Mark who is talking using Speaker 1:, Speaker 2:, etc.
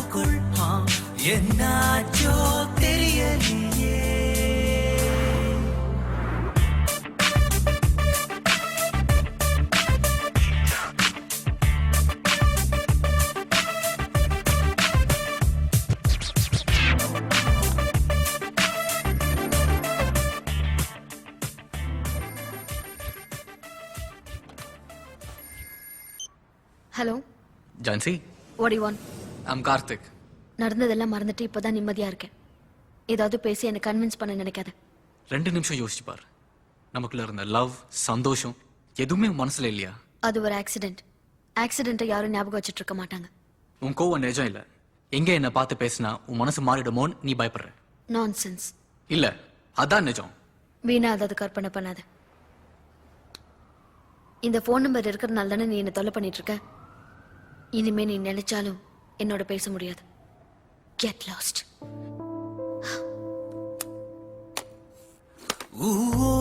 Speaker 1: மனசுக்குள் ஆ, என்னாச்சோ தெரியலையே
Speaker 2: hello
Speaker 3: Jhansi
Speaker 2: what you want
Speaker 3: I'm Karthik
Speaker 2: நடந்ததெல்லாம் மறந்துட்டு இப்போதான் நிம்மதியா இருக்கேன் ஏதாவது பேசி என்னை கன்வின்ஸ் பண்ண நினைக்காத
Speaker 3: ரெண்டு நிமிஷம் யோசிச்சு பாரு நமக்குள்ள இருந்த லவ் சந்தோஷம் எதுவுமே உன் மனசுல இல்லையா
Speaker 2: அது ஒரு ஆக்சிடென்ட் ஆக்சிடென்ட்டை யாரும் ஞாபகம் வச்சுட்டு இருக்க மாட்டாங்க
Speaker 3: உன் கோவம் நிஜம் இல்ல எங்க என்ன பார்த்து பேசினா உன் மனசு மாறிடுமோன்னு நீ பயப்படுற
Speaker 2: நான்சென்ஸ்
Speaker 3: இல்ல அதான் நிஜம்
Speaker 2: வீணா அதாவது கற்பனை பண்ணாத இந்த ஃபோன் நம்பர் இருக்கிறதுனால தானே நீ என்ன தொல்லை பண்ணிட்டு இருக்க இனிமே நீ நினைச்சாலும் என்னோட பேச முடியாது கெட் லாஸ்ட்
Speaker 1: ஊ